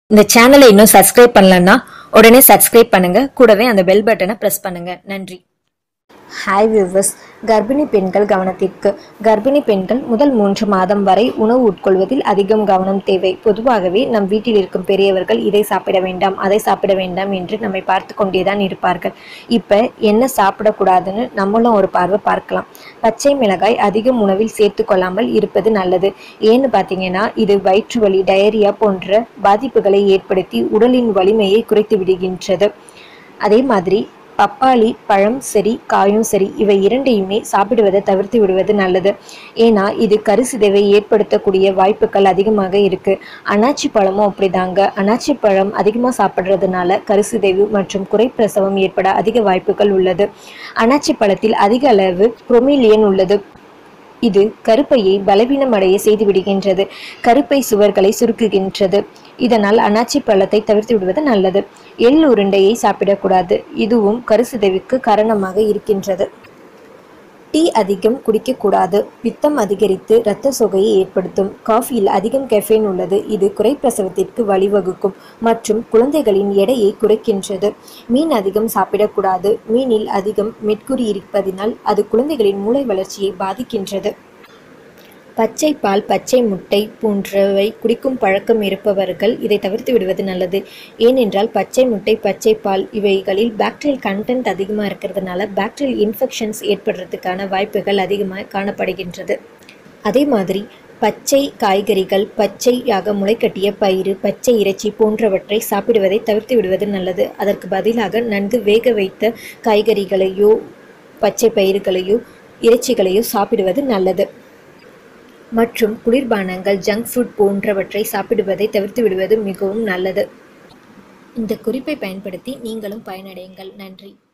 இந்த சேனலை இன்னும் சப்ஸ்கிரைப் பண்ணலன்னா உடனே சப்ஸ்கிரைப் பண்ணுங்க கூடவே அந்த பெல் பட்டனை பிரஸ் பண்ணுங்க நன்றி ஹாய் வியூவர்ஸ் கர்ப்பிணி பெண்கள் கவனத்திற்கு கர்ப்பிணி பெண்கள் முதல் மூன்று மாதம் வரை உணவு உட்கொள்வதில் அதிகம் கவனம் தேவை பொதுவாகவே நம் வீட்டில் இருக்கும் பெரியவர்கள் இதை சாப்பிட வேண்டாம் அதை சாப்பிட வேண்டாம் என்று நம்மை பார்த்து கொண்டேதான் இருப்பார்கள் இப்போ என்ன சாப்பிடக்கூடாதுன்னு நம்மளும் ஒரு பார்வை பார்க்கலாம் பச்சை மிளகாய் அதிகம் உணவில் சேர்த்து கொள்ளாமல் இருப்பது நல்லது ஏன்னு பார்த்தீங்கன்னா இது வயிற்று வலி டயரியா போன்ற பாதிப்புகளை ஏற்படுத்தி உடலின் வலிமையை குறைத்து விடுகின்றது அதே மாதிரி பப்பாளி பழம் சரி காயும் சரி இவை இரண்டையுமே சாப்பிடுவதை தவிர்த்து விடுவது நல்லது ஏன்னா இது கருசிதைவை ஏற்படுத்தக்கூடிய வாய்ப்புகள் அதிகமாக இருக்கு அனாச்சி பழமும் அப்படிதாங்க அனாச்சி பழம் அதிகமாக சாப்பிட்றதுனால கருசிதைவு மற்றும் குறைப்பிரசவம் ஏற்பட அதிக வாய்ப்புகள் உள்ளது அனாச்சி பழத்தில் அதிக அளவு புரோமிலியன் உள்ளது இது கருப்பையை பலவீனமடைய செய்து விடுகின்றது கருப்பை சுவர்களை சுருக்குகின்றது இதனால் அனாச்சி பழத்தை தவிர்த்து விடுவது நல்லது எள் உருண்டையை சாப்பிடக்கூடாது இதுவும் கருசிதைவுக்கு காரணமாக இருக்கின்றது டீ அதிகம் குடிக்கக்கூடாது பித்தம் அதிகரித்து இரத்த சோகையை ஏற்படுத்தும் காஃபியில் அதிகம் கெஃபைன் உள்ளது இது குறைப்பிரசவத்திற்கு வழிவகுக்கும் மற்றும் குழந்தைகளின் எடையை குறைக்கின்றது மீன் அதிகம் சாப்பிடக்கூடாது மீனில் அதிகம் மெட்குறி இருப்பதினால் அது குழந்தைகளின் மூளை வளர்ச்சியை பாதிக்கின்றது பச்சை பால் பச்சை முட்டை போன்றவை குடிக்கும் பழக்கம் இருப்பவர்கள் இதை தவிர்த்து விடுவது நல்லது ஏனென்றால் பச்சை முட்டை பச்சை பால் இவைகளில் பாக்டீரியல் கண்டென்ட் அதிகமாக இருக்கிறதுனால பாக்டீரியல் இன்ஃபெக்ஷன்ஸ் ஏற்படுறதுக்கான வாய்ப்புகள் அதிகமாக காணப்படுகின்றது அதே மாதிரி பச்சை காய்கறிகள் பச்சையாக முளைக்கட்டிய பயிறு பச்சை இறைச்சி போன்றவற்றை சாப்பிடுவதை தவிர்த்து விடுவது நல்லது அதற்கு பதிலாக நன்கு வேக வைத்த காய்கறிகளையோ பச்சை பயிர்களையோ இறைச்சிகளையோ சாப்பிடுவது நல்லது மற்றும் குளிர்பானங்கள் ஜங்க் ஃபுட் போன்றவற்றை சாப்பிடுவதை தவிர்த்து விடுவது மிகவும் நல்லது இந்த குறிப்பை பயன்படுத்தி நீங்களும் பயனடையுங்கள் நன்றி